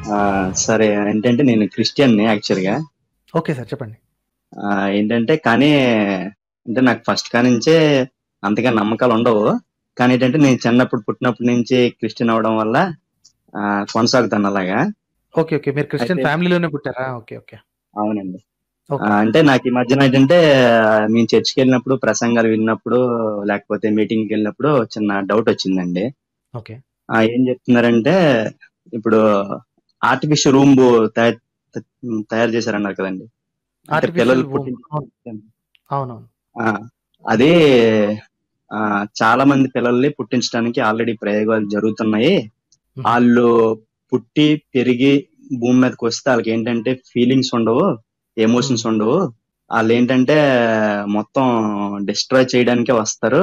ఆ, సరే ఏంటంటే నేను క్రిస్టియన్ని యాక్చువల్గా ఓకే సార్ చెప్పండి ఆ, ఏంటంటే కానీ అంటే నాకు ఫస్ట్ కా నుంచే అంతగా నమ్మకాలు ఉండవు కానీ ఏంటంటే నేను చిన్నప్పుడు పుట్టినప్పటి నుంచి క్రిస్టియన్ అవడం వల్ల ఆ, కొనసాగుతాను అలాగా ఓకే ఓకే మీరు క్రిస్టియన్ అయితే- ఫ్యామిలీలోనే పుట్టారా ఓకే ఓకే అవునండి ఆ, ఓకే అంటే నాకు ఈ మధ్యన ఏంటంటే మేము చర్చికి వెళ్ళినప్పుడు ప్రసంగాలు విన్నప్పుడు లేకపోతే మీటింగ్కి వెళ్ళినప్పుడు చిన్న డౌట్ వచ్చిందండి ఓకే ఆ, ఏం చెప్తున్నారంటే ఇప్పుడు ఆర్టిఫిషియల్ రూమ్ తయారు తయారు చేశారన్నారు కదండి అంటే ఆర్టిఫిషియల్ పిల్లలు పుట్టిన అవునవును ఆ, అదే ఆ, చాలా మంది పిల్లల్ని పుట్టించడానికి ఆల్రెడీ ప్రయోగాలు జరుగుతున్నాయి మ్మ్. వాళ్ళు పుట్టి పెరిగి భూమి మీదకి వస్తే వాళ్ళకి ఏంటంటే ఫీలింగ్స్ ఉండవు ఎమోషన్స్ ఉండవు వాళ్ళు ఏంటంటే మొత్తం డిస్ట్రాయ్ చేయడానికే వస్తారు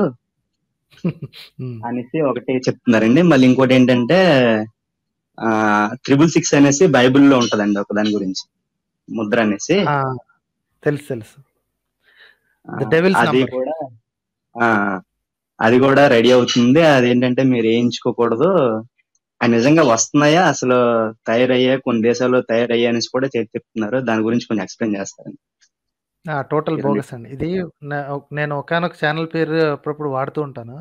మ్మ్. అనేసి ఒకటి చెప్తున్నారండి మళ్ళీ ఇంకోటి ఏంటంటే ఆ ట్రిపుల్ సిక్స్ అనేసి బైబిల్లో ఉంటదండి ఒక దాని గురించి ముద్ర అనేసి ఆ, తెలుసు తెలుసు ఆ, The devil's అది number. కూడా ఆ అది కూడా రెడీ అవుతుంది అదేంటంటే మీరు వేయించుకోకూడదు అవి నిజంగా వస్తున్నాయా అసలు తయారయ్యా కొన్ని దేశాల్లో తయారయ్యా అనేసి కూడా చెప్- చెప్తున్నారు దాని గురించి కొంచెం ఎక్స్ప్లెయిన్ చేస్తారండి టోటల్ ఇవన్నీ. బోగస్ అండి ఇది నా- నేను ఒకనొక ఛానల్ పేరు అప్పుడప్పుడు వాడుతూ ఉంటాను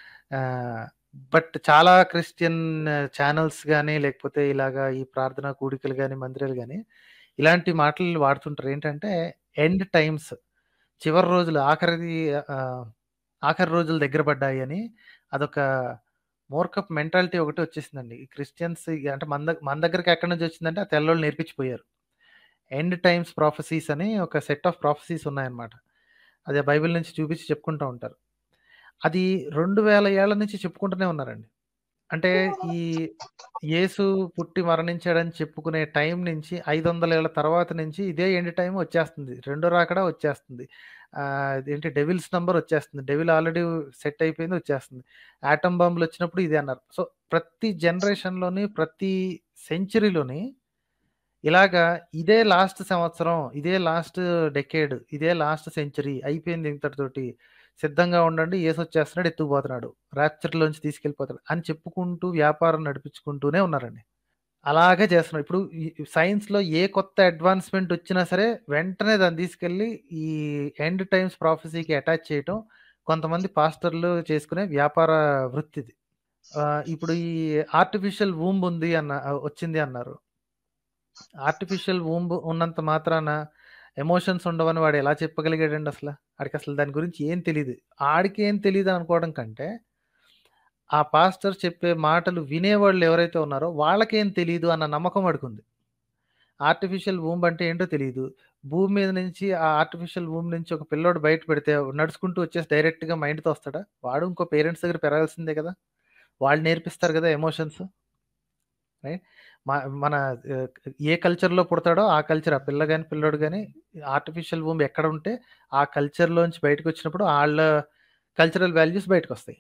బట్ చాలా క్రిస్టియన్ ఛానల్స్ కానీ లేకపోతే ఇలాగా ఈ ప్రార్థనా కూడికలు కానీ మందిరాలు కానీ ఇలాంటి మాటలు వాడుతుంటారు ఏంటంటే ఎండ్ టైమ్స్ చివరి రోజులు ఆఖరిది ఆ, ఆఖరి రోజులు దగ్గర పడ్డాయి అని అదొక మోర్కప్ మెంటాలిటీ ఒకటి వచ్చేసిందండి ఈ క్రిస్టియన్స్ అంటే మన దగ్గర మన దగ్గరికి ఎక్కడి నుంచి వచ్చిందంటే ఆ తెల్లోళ్ళు నేర్పించిపోయారు ఎండ్ టైమ్స్ ప్రాఫెసీస్ అని ఒక సెట్ ఆఫ్ ప్రాఫెసీస్ ఉన్నాయన్నమాట అదే బైబిల్ నుంచి చూపించి చెప్పుకుంటూ ఉంటారు అది రెండు వేల ఏళ్ల నుంచి చెప్పుకుంటూనే ఉన్నారండి అంటే ఈ యేసు పుట్టి మరణించాడని చెప్పుకునే టైం నుంచి ఐదు వందల ఏళ్ల తర్వాత నుంచి ఇదే ఎండ్ టైం వచ్చేస్తుంది రెండో రాకడా వచ్చేస్తుంది ఆ, ఏంటి డెవిల్స్ నంబర్ వచ్చేస్తుంది డెవిల్ ఆల్రెడీ సెట్ అయిపోయింది వచ్చేస్తుంది ఆటం బాంబులు వచ్చినప్పుడు ఇదే అన్నారు సో ప్రతి జనరేషన్లోని ప్రతి సెంచరీలోని ఇలాగా ఇదే లాస్ట్ సంవత్సరం ఇదే లాస్ట్ డెకేడ్ ఇదే లాస్ట్ సెంచరీ అయిపోయింది ఇంతటితోటి సిద్ధంగా ఉండండి ఏసు వచ్చేస్తున్నాడు ఎత్తుకుపోతున్నాడు రాప్చర్లోంచి తీసుకెళ్ళిపోతాడు అని చెప్పుకుంటూ వ్యాపారం నడిపించుకుంటూనే ఉన్నారండి అలాగే చేస్తున్నారు ఇప్పుడు సైన్స్లో ఏ కొత్త అడ్వాన్స్మెంట్ వచ్చినా సరే వెంటనే దాన్ని తీసుకెళ్ళి ఈ ఎండ్ టైమ్స్ ప్రాఫెసీకి అటాచ్ చేయటం కొంతమంది పాస్టర్లు చేసుకునే వ్యాపార వృత్తిది ఆ, ఇప్పుడు ఈ ఆర్టిఫిషియల్ వూంబ్ ఉంది అన్న వచ్చింది అన్నారు ఆర్టిఫిషియల్ వూంబ్ ఉన్నంత మాత్రాన ఎమోషన్స్ ఉండవని వాడు ఎలా చెప్పగలిగాడండి అసలు ఆడికి అసలు దాని గురించి ఏం తెలియదు ఆడికి ఏం తెలియదు అనుకోవడం కంటే ఆ పాస్టర్ చెప్పే మాటలు వినేవాళ్ళు ఎవరైతే ఉన్నారో వాళ్ళకేం తెలియదు అన్న నమ్మకం వాడుకుంది ఆర్టిఫిషియల్ వూంబ్ అంటే ఏంటో తెలియదు భూమి మీద నుంచి ఆ ఆర్టిఫిషియల్ వూమ్ నుంచి ఒక పిల్లోడు బయట పెడితే నడుచుకుంటూ వచ్చేసి డైరెక్ట్గా మైండ్తో వస్తాడా వాడు ఇంకో పేరెంట్స్ దగ్గర పెరగాల్సిందే కదా వాళ్ళు నేర్పిస్తారు కదా ఎమోషన్స్ రైట్ మన ఆ, ఏ కల్చర్లో పుడతాడో ఆ కల్చర్ ఆ పిల్ల కానీ పిల్లోడు కానీ ఆర్టిఫిషియల్ వూమ్ ఎక్కడ ఉంటే ఆ కల్చర్లోంచి బయటకు వచ్చినప్పుడు వాళ్ళ కల్చరల్ వాల్యూస్ బయటకు వస్తాయి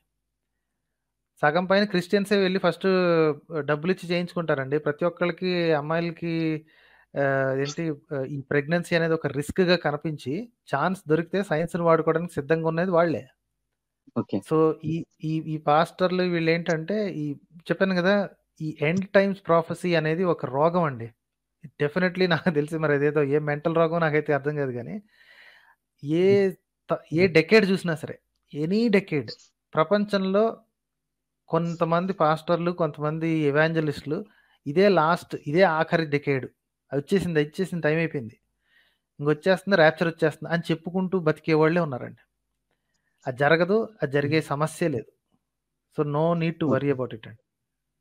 సగం పైన క్రిస్టియన్సే వెళ్ళి ఫస్ట్ డబ్బులు ఇచ్చి చేయించుకుంటారండి ప్రతి ఒక్కళ్ళకి అమ్మాయిలకి ఆ, ఏంటి ఆ, ఈ ప్రెగ్నెన్సీ అనేది ఒక రిస్క్గా కనిపించి ఛాన్స్ దొరికితే సైన్స్ని వాడుకోవడానికి సిద్ధంగా ఉన్నది వాళ్ళే ఓకే సో ఈ ఈ ఈ పాస్టర్లు వీళ్ళు ఏంటంటే ఈ చెప్పాను కదా ఈ ఎండ్ టైమ్స్ ప్రాఫెసీ అనేది ఒక రోగం అండి డెఫినెట్లీ నాకు తెలిసి మరి అదేదో ఏ మెంటల్ రోగం నాకైతే అర్థం కాదు కానీ ఏ త- ఏ డెకేడ్ చూసినా సరే ఎనీ డెకేడ్ ప్రపంచంలో కొంతమంది పాస్టర్లు కొంతమంది ఎవాంజలిస్టులు ఇదే లాస్ట్ ఇదే ఆఖరి డెకేడ్ అది వచ్చేసింది అది వచ్చేసింది టైం అయిపోయింది ఇంకొచ్చేస్తుంది ర్యాప్చర్ వచ్చేస్తుంది అని చెప్పుకుంటూ బతికే వాళ్ళే ఉన్నారండి అది జరగదు అది జరిగే సమస్య లేదు so no need to worry about it అండి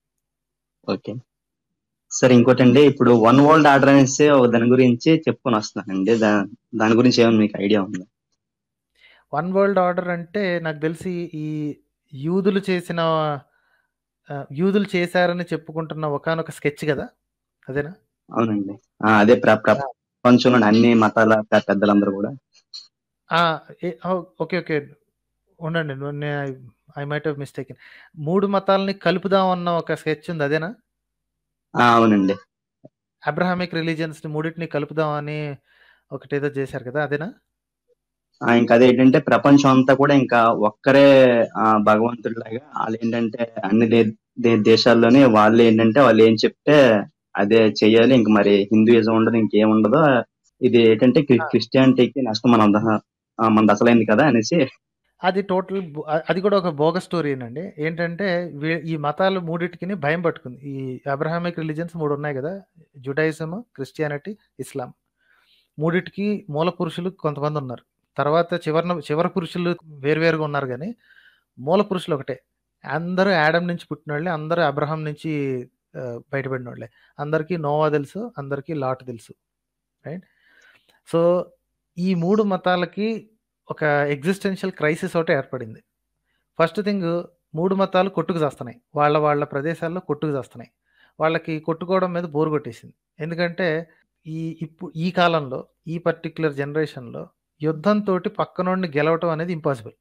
ఓకే సరే ఇంకోటండి ఇప్పుడు వన్ వరల్డ్ ఆర్డర్ అనేసి ఒక దాని గురించి చెప్పుకొని వస్తున్నానండి దా దాని గురించి ఏమైనా మీకు ఐడియా ఉందా వన్ వరల్డ్ ఆర్డర్ అంటే నాకు తెలిసి ఈ యూదులు చేసిన ఆ, యూదులు చేశారని చెప్పుకుంటున్న ఒకనొక స్కెచ్ కదా అదేనా అవునండి ఆ, అదే ప్ర ప్రపంచంలోని అన్ని మతాల పె- పెద్దలందరూ కూడా ఆ, ఏ- ఓ, ఓకే ఓకే ఉండండి ఐ మైట్ హవ్ మిస్టేక్ మూడు మతాలని కలుపుదాం అన్న ఒక స్కెచ్ ఉంది అదేనా ఆ, అవునండి అబ్రహామిక్ రిలీజియన్స్ ని మూడింటిని కలుపుదాం అని ఒకటి ఏదో చేశారు కదా అదేనా ఆ, ఇంకా అదేంటంటే ప్రపంచం అంతా కూడా ఇంకా ఒక్కరే ఆ, భగవంతుడిలాగా వాళ్ళు ఏంటంటే అన్ని దే దే- దేశాల్లోనే వాళ్ళు ఏంటంటే వాళ్ళు ఏం చెప్తే అదే చెయ్యాలి ఇంక మరి హిందూయిజం ఉండదు ఇంకేం ఉండదు ఇది ఏంటంటే క్రి- క్రిస్టియానిటీకి నష్టం మన ద- ఆ, మనది అసలైంది కదా అనేసి అది టోటల్ బో- అ- అది కూడా ఒక బోగస్ స్టోరీనండి ఏంటంటే వీ- ఈ మతాలు మూడిటికి భయం పట్టుకుంది ఈ అబ్రహామిక్ రిలీజన్స్ మూడు ఉన్నాయి కదా జుడైజం క్రిస్టియానిటీ ఇస్లాం మూడిటికి మూల పురుషులు కొంతమంది ఉన్నారు తర్వాత చివరిన చివరి పురుషులు వేరువేరుగా ఉన్నారు కానీ మూల పురుషులు ఒకటే అందరూ యాడమ్ నుంచి పుట్టిన వాళ్ళే అందరూ అబ్రహాం నుంచి ఆ, బయటపడిన వాళ్ళే అందరికీ నోవా తెలుసు అందరికీ లాట్ తెలుసు రైట్ సో ఈ మూడు మతాలకి ఒక ఎగ్జిస్టెన్షియల్ క్రైసిస్ ఒకటి ఏర్పడింది ఫస్ట్ థింగ్ మూడు మతాలు కొట్టుకు చేస్తున్నాయి వాళ్ళ వాళ్ళ ప్రదేశాల్లో కొట్టుకు చేస్తున్నాయి వాళ్ళకి కొట్టుకోవడం మీద బోరు కొట్టేసింది ఎందుకంటే ఈ ఇప్పుడు ఈ కాలంలో ఈ పర్టిక్యులర్ జనరేషన్లో యుద్ధంతో పక్కనోడిని గెలవటం అనేది ఇంపాసిబుల్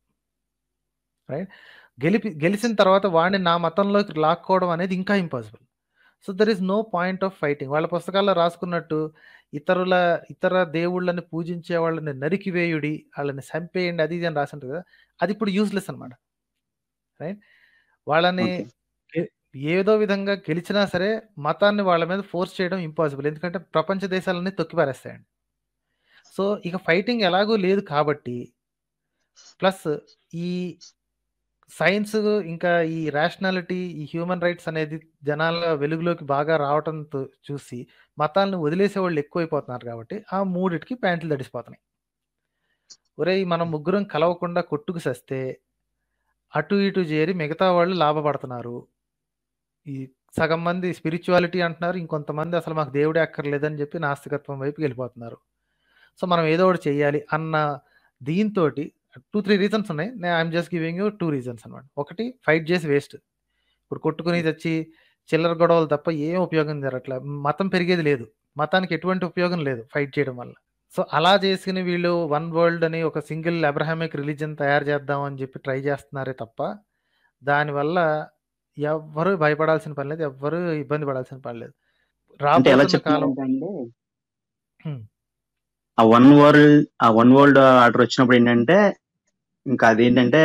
రైట్ గెలిపి గెలిచిన తర్వాత వాడిని నా మతంలోకి లాక్కోవడం అనేది ఇంకా impossible so there is no point of fighting వాళ్ళ పుస్తకాల్లో రాసుకున్నట్టు ఇతరుల ఇతర దేవుళ్ళని పూజించే వాళ్ళని నరికివేయుడి వాళ్ళని చంపేయండి అది ఇది అని రాసి ఉంటుంది కదా అది ఇప్పుడు యూస్లెస్ అనమాట రైట్ వాళ్ళని ఓకే గె- ఏదో విధంగా గెలిచినా సరే మతాన్ని వాళ్ళ మీద ఫోర్స్ చేయడం ఇంపాసిబుల్ ఎందుకంటే ప్రపంచ దేశాలన్నీ తొక్కిపారేస్తాయండి సో ఇక ఫైటింగ్ ఎలాగూ లేదు కాబట్టి ప్లస్ ఈ సైన్స్ ఇంకా ఈ రేషనాలిటీ ఈ హ్యూమన్ రైట్స్ అనేది జనాల వెలుగులోకి బాగా రావటంతో చూసి మతాలను వదిలేసే వాళ్ళు ఎక్కువైపోతున్నారు కాబట్టి ఆ మూడిటికి ప్యాంట్లు తడిసిపోతున్నాయి ఒరేయ్ మనం ముగ్గురం కలవకుండా కొట్టుకు సస్తే అటు ఇటు చేరి మిగతా వాళ్ళు లాభపడుతున్నారు ఈ సగం మంది స్పిరిచువాలిటీ అంటున్నారు ఇంకొంతమంది అసలు మాకు దేవుడే అక్కర్లేదని చెప్పి నాస్తికత్వం వైపుకి వెళ్ళిపోతున్నారు సో మనం ఏదో ఒకటి చెయ్యాలి అన్న దీంతో టూ త్రీ రీజన్స్ ఉన్నాయి నేను I'm just giving you two reasons అనమాట ఒకటి ఫైట్ చేసి వేస్ట్ ఇప్పుడు కొట్టుకుని తెచ్చి చిల్లర గొడవలు తప్ప ఏం ఉపయోగం జరగట్లే మతం పెరిగేది లేదు మతానికి ఎటువంటి ఉపయోగం లేదు ఫైట్ చేయడం వల్ల సో అలా చేసుకుని వీళ్ళు వన్ వరల్డ్ అని ఒక సింగిల్ అబ్రహామిక్ రిలీజన్ తయారు చేద్దాం అని చెప్పి ట్రై చేస్తున్నారే తప్ప దానివల్ల ఎవ్వరు భయపడాల్సిన పని లేదు ఎవ్వరు ఇబ్బంది పడాల్సిన పని లేదు అంటే ఎలా రాబోతున్న కాలం చెప్తున్నారంటే అండి హ్మ్. ఆ one world uh one world order వచ్చినప్పుడు ఏంటంటే ఇంకా అదేంటంటే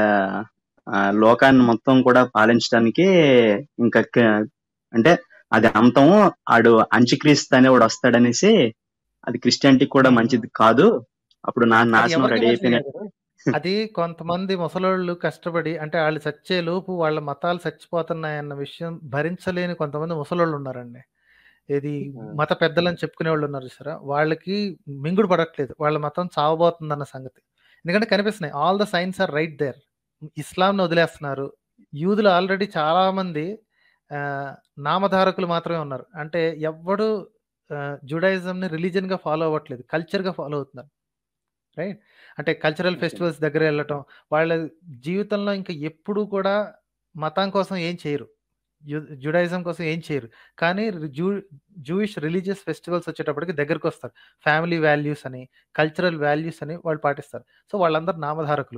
ఆ, లోకాన్ని మొత్తం కూడా పాలించడానికి ఇంకా క- అంటే అది అంతం ఆడు అంచుక్రీస్తు అనేవాడు వస్తాడనేసి అది క్రిస్టియానిటీ కూడా హ్మ్. మంచిది కాదు అప్పుడు నా అది నాశనం ఎవరికి రెడీ మంచిది అయిపోయిన కాదు అది కొంతమంది ముసలోళ్ళు కష్టపడి అంటే వాళ్ళు చచ్చే లోపు వాళ్ళ మతాలు చచ్చిపోతున్నాయన్న విషయం భరించలేని కొంతమంది ముసలోళ్ళు ఉన్నారండి ఇది మత పెద్దలని చెప్పుకునే వాళ్ళు ఉన్నారు చూసారా వాళ్ళకి మింగుడు పడట్లేదు వాళ్ళ మతం చావబోతుందన్న సంగతి ఎందుకంటే కనిపిస్తున్నాయి all the signs are right there ఇస్లాంను వదిలేస్తున్నారు యూదులు ఆల్రెడీ చాలా మంది ఆ, నామధారకులు మాత్రమే ఉన్నారు అంటే ఎవ్వడు జుడాయిజం ని రిలీజన్ గా ఫాలో అవ్వట్లేదు కల్చర్ గా ఫాలో అవుతున్నారు రైట్ అంటే కల్చరల్ ఓకే ఫెస్టివల్స్ దగ్గర వెళ్ళటం వాళ్ళ జీవితంలో ఇంకా ఎప్పుడు కూడా మతం కోసం ఏం చేయరు జుడాయిజం కోసం ఏం చేయరు కానీ జూ జూయిష్ రిలీజియస్ ఫెస్టివల్స్ వచ్చేటప్పటికి దగ్గరకు వస్తారు ఫ్యామిలీ వాల్యూస్ అని కల్చరల్ వాల్యూస్ అని వాళ్ళు పాటిస్తారు సో వాళ్ళందరూ నామధారకులు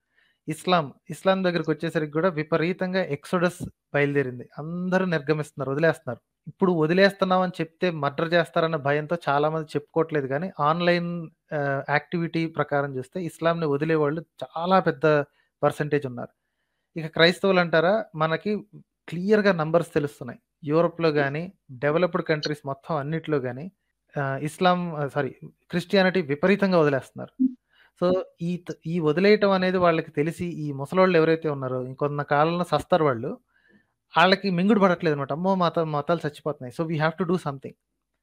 ఇస్లాం ఇస్లాం దగ్గరికి వచ్చేసరికి కూడా విపరీతంగా ఎక్సోడస్ బయలుదేరింది అందరూ నిర్గమిస్తున్నారు వదిలేస్తున్నారు ఇప్పుడు వదిలేస్తున్నాం అని చెప్తే మర్డర్ చేస్తారన్న భయంతో చాలా మంది చెప్పుకోవట్లేదు కానీ ఆన్లైన్ యాక్టివిటీ ప్రకారం చూస్తే ఇస్లాంని వదిలే వాళ్ళు చాలా పెద్ద పర్సంటేజ్ ఉన్నారు ఇక క్రైస్తవులు అంటారా మనకి క్లియర్గా నంబర్స్ తెలుస్తున్నాయి యూరోప్లో కానీ డెవలప్డ్ కంట్రీస్ మొత్తం అన్నిట్లో కానీ ఇస్లాం సారీ క్రిస్టియానిటీ విపరీతంగా వదిలేస్తున్నారు సో ఈ త- ఈ వదిలేయటం అనేది వాళ్ళకి తెలిసి ఈ ముసలోళ్ళు ఎవరైతే ఉన్నారో ఇంకొన్న కాలంలో సస్తారు వాళ్ళు వాళ్ళకి మింగుడు పడట్లేదు అనమాట అమ్మో మత మతాలు చచ్చిపోతున్నాయి so we have to do something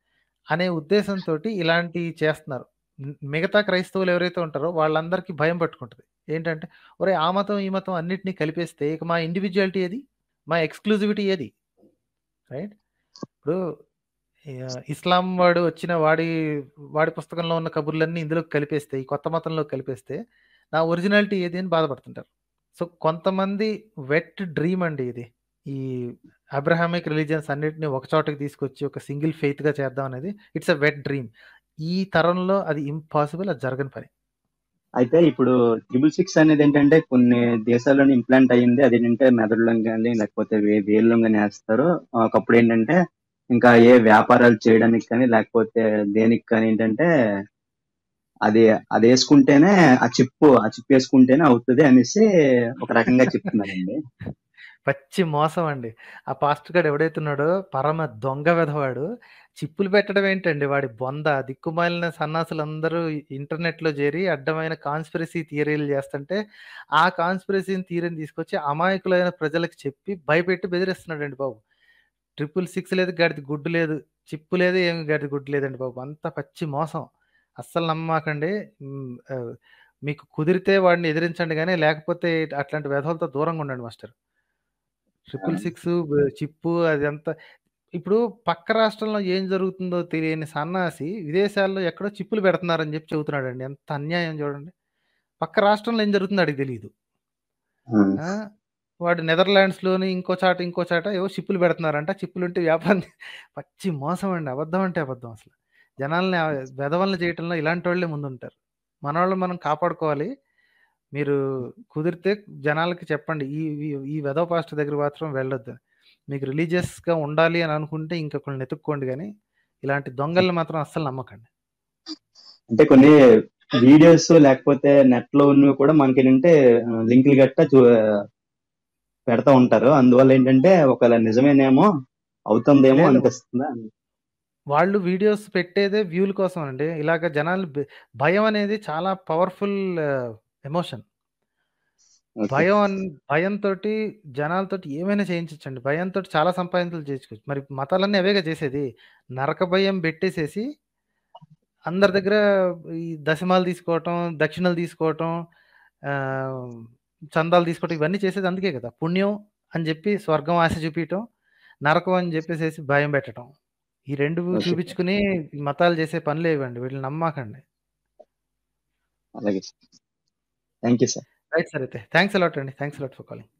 అనే ఉద్దేశంతో ఇలాంటివి చేస్తున్నారు మ్- మిగతా క్రైస్తవులు ఎవరైతే ఉంటారో వాళ్ళందరికీ భయం పట్టుకుంటుంది ఏంటంటే ఒరే ఆ మతం ఈ మతం అన్నిటినీ కలిపేస్తే ఇక మా ఇండివిజువాలిటీ ఏది మా ఎక్స్క్లూజివిటీ ఏది రైట్ ఇప్పుడు ఆ, ఇస్లాం వాడు వచ్చిన వాడి వాడి పుస్తకంలో ఉన్న కబుర్లన్నీ ఇందులోకి కలిపేస్తే ఈ కొత్త మతంలో కలిపేస్తే నా ఒరిజినాలిటీ ఏది అని బాధపడుతుంటారు సో కొంతమంది వెట్ డ్రీమ్ అండి ఇది ఈ అబ్రహామిక్ రిలీజియన్స్ అన్నిటిని ఒక చోటకి తీసుకొచ్చి ఒక సింగిల్ ఫెయిత్ గా చేద్దాం అనేది ఇట్స్ అ వెట్ డ్రీమ్ ఈ తరంలో అది ఇంపాసిబుల్ అది జరగని పని అయితే ఇప్పుడు ట్రిపుల్ సిక్స్ అనేది ఏంటంటే కొన్ని దేశాల్లోనే ఇంప్లాంట్ అయ్యింది అది ఏంటంటే మెదడులో కానీ లేకపోతే వే- వేళ్ళలో కానీ వేస్తారు ఒకప్పుడు ఏంటంటే ఇంకా ఏ వ్యాపారాలు చేయడానికి కానీ లేకపోతే దేనికి కానీ ఏంటంటే అది అది వేసుకుంటేనే ఆ చిప్పు ఆ చిప్ వేసుకుంటేనే అవుతుంది అనేసి ఒక రకంగా చెప్తున్నారండి పచ్చి మోసం అండి. ఆ పాస్టర్ గాడు ఎవడైతే ఉన్నాడో పరమ దొంగ వెధవాడు. చిప్పులు పెట్టడం ఏంటండి వాడి బొంద. దిక్కుమాలిన సన్నాసులందరూ ఇంటర్నెట్‌లో జేరి అడ్డమైన కాన్స్పిరసీ థియరీలు జేస్తుంటే, ఆ కాన్స్పిరసీ థియరీని తీసుకొచ్చి అమాయకులైన ప్రజలకి చెప్పి భయపెట్టి బెదిరిస్తున్నాడండి బాబు. 666 లేదు, గాడిద గుడ్డు లేదు. చిప్పు లేదు, ఏమి గాడిద గుడ్డు లేదండి బాబు. అంతా పచ్చి మోసం. అస్సలు నమ్మమాకండి. హ్మ్. ఆహ్, మీకు కుదిరితే వాడిని ఎదిరించండి గానీ, లేకపోతే అట్లాంటి వెధవలతో దూరంగా ఉండండి మాస్టర్. ఆ! 666 బ్ చిప్పు అదంతా ఇప్పుడు పక్క రాష్ట్రంలో ఏం జరుగుతుందో తెలియని సన్నాసి విదేశాల్లో ఎక్కడో చిప్పులు పెడుతున్నారని జెప్పి చెబుతున్నాడండి. ఎంత అన్యాయం చూడండి. పక్క రాష్ట్రంలో ఏం జరుగుతుందో ఆడికి తెలీదు. హ్మ్. ఆ! వాడు నెదర్‌లాండ్స్‌లోని ఇంకో చాట, ఇంకో చాట ఏవో చిప్పులు పెడుతున్నారంట. చిప్పులుంటే వ్యాపారం పచ్చి మోసం అండి. అబద్ధం అంటే అబద్ధం అసలు. జనాల్ని ఆహ్, వెధవల్ని చేయటంలో ఇలాంటోళ్ళే ముందుంటారు. మనోళ్ళని మనం కాపాడుకోవాలి. మీరు కుదిరితే జనాలకి చెప్పండి. ఈ ఈ ఈ వెధవ పాస్టర్ దగ్గరికి మాత్రం వెళ్ళొద్దని. మీకు రిలీజియస్‌గా ఉండాలి అని అనుకుంటే ఇంకొకళ్ళని ఎతుక్కోండి గానీ, ఇలాంటి దొంగల్ని మాత్రం అస్సలు నమ్మకండి. అంటే కొన్ని వీడియోస్ లేకపోతే నెట్‌లో ఉన్నవి కూడా మనకేంటంటే ఆహ్, లింకులు గట్టా చూ పెడతా ఉంటారు. అందువల్ల ఏంటంటే ఒకవేళ నిజమేనేమో అవుతుందేమో లేదు. అనిపిస్తుందా? వాళ్ళు వీడియోస్ పెట్టేదే వ్యూల కోసం అండి. ఇలాగ జనాలు బె భయం అనేది చాలా పవర్‌ఫుల్ ఎమోషన్. ఓకే. భయం అన్ భయంతోటి జనాలతోటి ఏమైనా చేయించొచ్చండి. భయంతోటి చాలా సంపాదనలు చేసుకోవచ్చు. మరి మతాలన్నీ అవేగా చేసేది. నరక భయం బెట్టేసేసి అందరి దగ్గర ఈ దశమాలు తీసుకోవటం, దక్షిణలు తీసుకోవటం, ఆహ్, చందాలు తీసుకోవటం ఇవన్నీ చేసేది అందుకే గదా! పుణ్యం అని జెప్పి స్వర్గం ఆశ చూపియటం, నరకం అని జెప్పేసేసి భయం పెట్టటం. ఈ 2 ఓకే. చూపించుకొని ఈ మతాలు చేసే పనులే ఇవండి. వీటిని నమ్మమాకండి. అలాగే sir. Thank you sir. Right sir అయితే. థాంక్స్ ఎ లాట్ అండి. Thanks a lot for calling.